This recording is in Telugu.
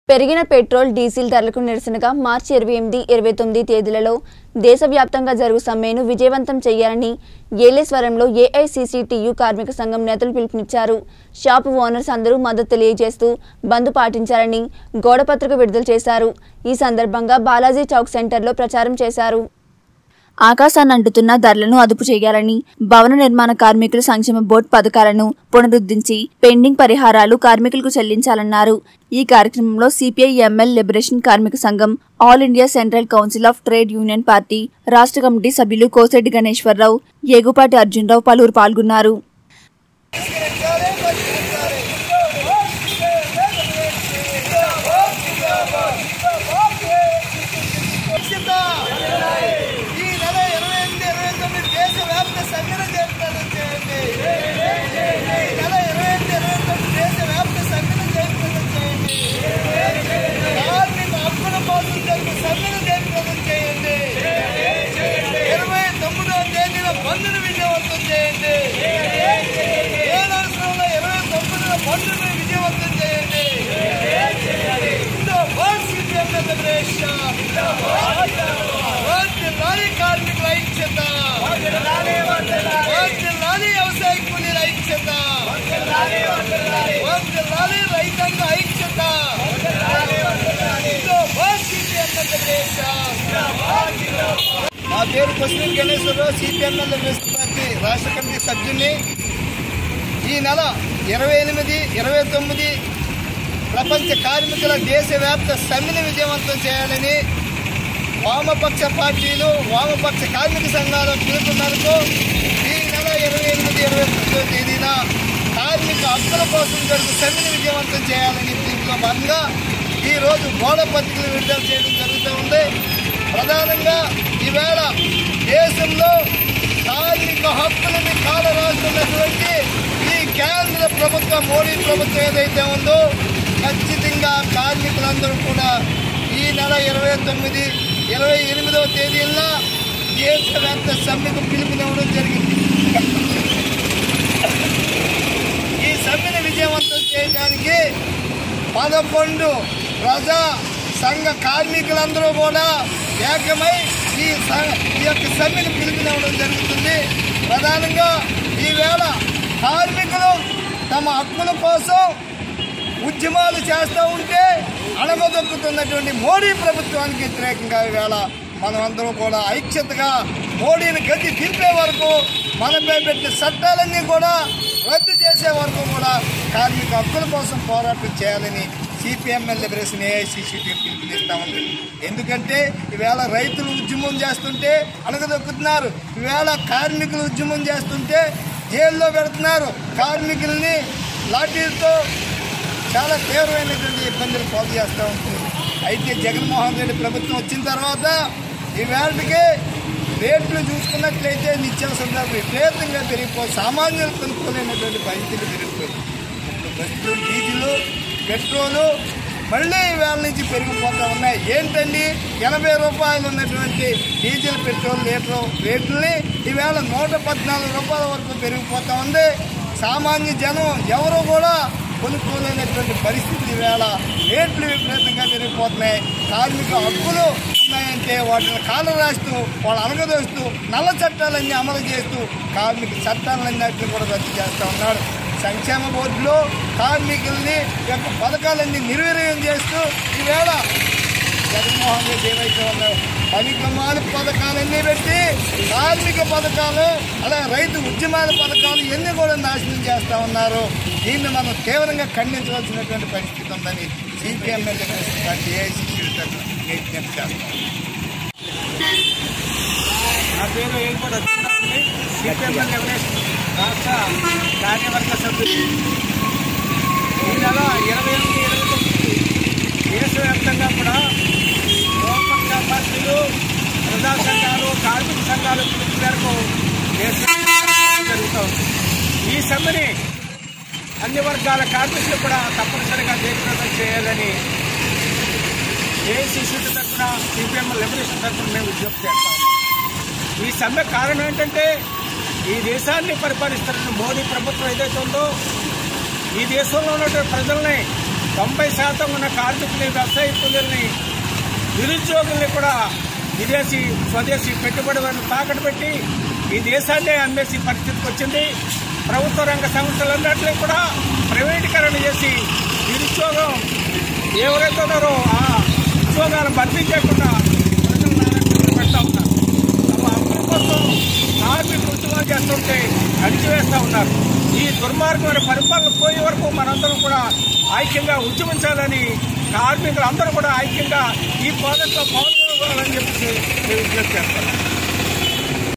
పెరిగిన పెట్రోల్ డీజిల్ ధరలకు నిరసనగా మార్చి ఇరవై ఎనిమిది ఇరవై తొమ్మిది తేదీలలో దేశవ్యాప్తంగా జరుగు సమ్మెను విజయవంతం చేయాలని ఏలేశ్వరంలో ఏఐసిసిటియు కార్మిక సంఘం నేతలు పిలుపునిచ్చారు షాపు ఓనర్స్ అందరూ మద్దతు తెలియజేస్తూ బంద్ పాటించాలని గోడపత్రిక విడుదల చేశారు ఈ సందర్భంగా బాలాజీ చౌక్ సెంటర్లో ప్రచారం చేశారు ఆకాశాన్ని అంటుతున్న ధరలను అదుపు చేయాలని భవన నిర్మాణ కార్మికుల సంక్షేమ బోర్డు పథకాలను పునరుద్ధరించి పెండింగ్ పరిహారాలు కార్మికులకు చెల్లించాలన్నారు ఈ కార్యక్రమంలో సిపిఐ ఎంఎల్ లిబరేషన్ కార్మిక సంఘం All India Central Council of Trade Union party రాష్ట్ర కమిటీ సభ్యులు కోసెడ్డి గణేశ్వరరావు ఏగుపాటి అర్జునరావు పలువురు పాల్గొన్నారు ఈ నెల ఇరవై ఎనిమిది ఇరవై తొమ్మిది దేశవ్యాప్త సమ్మెను జయప్రదం చేయండి ఈ నెల ఇరవై ఎనిమిది ఇరవై తొమ్మిది దేశవ్యాప్త సమ్మెను జయప్రదం చేయండి కార్మిక హక్కుల కోసం జరిగే సమ్మెను జయప్రదం చేయండి ఇరవై తొమ్మిదో తేదీన బంధును విజయవంతం చేయండి ఏ రాష్ట్రంలో ఇరవై తొమ్మిదిన బంధును విజయవంతం చేయండి ఇందో వర్డ్ సిపిఎం ఫెడరేషన్ వర్ధిల్లాలి కార్మికుల ఐక్యత వర్ధిల్లాలి వ్యవసాయ కూలీల ఐక్యత వర్ధిల్లాలి రైతాంగ ఐక్యత ఇందో వర్డ్ సిపిఎం ఫెడరేషన్ నా పేరు కొస్మిన్ గణేశ్వరరావు సిపిఎంఎల్ పార్టీ రాష్ట్ర కమిటీ సభ్యుని ఈ నెల ఇరవై ఎనిమిది ఇరవై తొమ్మిది ప్రపంచ కార్మికుల దేశవ్యాప్త సమ్మెను విజయవంతం చేయాలని వామపక్ష పార్టీలు వామపక్ష కార్మిక సంఘాల పిలుపు మేరకు ఈ నెల ఇరవై ఎనిమిది ఇరవై తొమ్మిదో తేదీన కార్మిక హక్కుల కోసం జరుగు సమ్మెను విజయవంతం చేయాలని దీంట్లో భాగంగా ఈరోజు గోడ పత్రికలు విడుదల చేయడం జరుగుతూ ఉంది ప్రధానంగా ఈవేళ దేశంలో కార్మిక హక్కులని కాలరాస్తున్నటువంటి ఈ కేంద్ర ప్రభుత్వం మోడీ ప్రభుత్వం ఏదైతే ఉందో ఖచ్చితంగా కార్మికులందరూ కూడా ఈ నెల ఇరవై తొమ్మిది ఇరవై ఎనిమిదవ తేదీన దేశవ్యాప్త సమ్మెకు పిలుపునివ్వడం జరిగింది ఈ సమ్మెను విజయవంతం చేయడానికి పదకొండు ప్రజా సంఘ కార్మికులందరూ కూడా ఏకమై ఈ స- ఈ యొక్క సమ్మెను పిలుపునివ్వడం జరుగుతుంది ప్రధానంగా ఈవేళ కార్మికులు తమ హక్కుల కోసం ఉద్యమాలు చేస్తూ ఉంటే అణగదొక్కుతున్నటువంటి మోడీ ప్రభుత్వానికి వ్యతిరేకంగా ఈవేళ మనం అందరం కూడా ఐక్యతగా మోడీని గతి దింపే వరకు మనపై పెట్టిన చట్టాలన్నీ కూడా రద్దు చేసే వరకు కూడా కార్మిక హక్కుల కోసం పోరాటం చేయాలని సిపిఎంఎల్ లిబరేషన్ ఏఐసిసిటి పిలుపునిస్తా ఉంది ఎందుకంటే ఈవేళ రైతులు ఉద్యమం చేస్తుంటే అణగదొక్కుతున్నారు ఈవేళ కార్మికులు ఉద్యమం చేస్తుంటే జైల్లో పెడుతున్నారు కార్మికుల్ని లాఠీలతో చాలా తీవ్రమైనటువంటి ఇబ్బందులు పాలు చేస్తూ ఉంటుంది అయితే జగన్మోహన్ రెడ్డి ప్రభుత్వం వచ్చిన తర్వాత ఈ వేళకి రేట్లు చూసుకున్నట్లయితే నిత్యావసర ధరలు విపరీతంగా పెరిగిపోయి సామాన్యులు కొనుక్కోలేనటువంటి పరిస్థితి పెరిగిపోయింది ప్రస్తుతం డీజిల్ పెట్రోలు మళ్ళీ ఈ వేళ నుంచి పెరిగిపోతూ ఉన్నాయి ఏంటండి ఎనభై రూపాయలు ఉన్నటువంటి డీజిల్ పెట్రోల్ లీటర్ రేట్లని ఈవేళ నూట పద్నాలుగు రూపాయల వరకు పెరిగిపోతూ ఉంది సామాన్య జనం ఎవరు కూడా కొనుక్కోలేనటువంటి పరిస్థితులు ఈవేళ రేట్లు విపరీతంగా పెరిగిపోతున్నాయి కార్మిక హక్కులు ఉన్నాయంటే వాటిని కాలం రాస్తూ వాళ్ళు అనగదోస్తూ నల్ల చట్టాలన్నీ అమలు చేస్తూ కార్మిక చట్టాలన్నింటినీ కూడా రద్దు చేస్తూ ఉన్నాడు సంక్షేమ బోర్డులో కార్మికుల్ని యొక్క పథకాలన్నీ నిర్వీర్యం చేస్తూ ఈవేళ జగన్మోహన్ రెడ్డి ఏవైతే ఉన్నాయో పనికమాల పథకాలన్నీ పెట్టి కార్మిక పథకాలు అలాగే రైతు ఉద్యమాల పథకాలు ఇవన్నీ కూడా నాశనం చేస్తూ ఉన్నారు దీన్ని మనం తీవ్రంగా ఖండించవలసినటువంటి పరిస్థితి ఉందని సిపిఎంఎల్ పార్టీ ఏఐసిసి విజ్ఞప్తి చేస్తాం నా పేరు ఏర్పాటు వచ్చింది సిపిఎంఎల్ ఎవరేష్ రాష్ట్ర కార్యవర్గ సభ్యులు ఈ నెల ఇరవై ఎనిమిది ఇరవై తొమ్మిది దేశవ్యాప్తంగా కూడా వామపక్ష పార్టీలు ప్రజా సంఘాలు కార్మిక సంఘాలు పిలుపు మేరకు దేశవ్యాప్తంగా జరుగుతూ ఉంది ఈ సమ్మెని అన్ని వర్గాల కార్మికులు కూడా తప్పనిసరిగా జయప్రదం చేయాలని ఏఐసిసి తరఫున సిపిఎం లిబరేషన్ తరఫున మేము విజ్ఞప్తి చేస్తాము ఈ సమ్మె కారణం ఏంటంటే ఈ దేశాన్ని పరిపాలిస్తున్న మోడీ ప్రభుత్వం ఏదైతే ఉందో ఈ దేశంలో ఉన్నటువంటి ప్రజల్ని తొంభై శాతం ఉన్న కార్మికుల్ని వ్యవసాయ కూలీల్ని నిరుద్యోగుల్ని కూడా విదేశీ స్వదేశీ పెట్టుబడులను తాకట్టు పెట్టి ఈ దేశాన్నే అమ్మేసి పరిస్థితికి వచ్చింది ప్రభుత్వ రంగ సంస్థలన్నింటినీ కూడా ప్రైవేటీకరణ చేసి నిరుద్యోగం ఎవరైతే ఉన్నారో ఆ ఉద్యోగాలు భర్తీ చేయకుండా ప్రజలు నానాటిని పెడతా ఉన్నారు తమ హక్కుల కోసం కార్మికులు ఉద్యోగాలు చేస్తుంటే అణిచివేస్తా ఉన్నారు ఈ దుర్మార్గమైన పరిపాలన పోయే వరకు మనందరం కూడా ఐక్యంగా ఉద్యమించాలని కార్మికులందరూ కూడా ఐక్యంగా ఈ ప్రాజెక్టులో పాల్గొనాలని చెప్పేసి నేను విజ్ఞప్తి చేస్తాను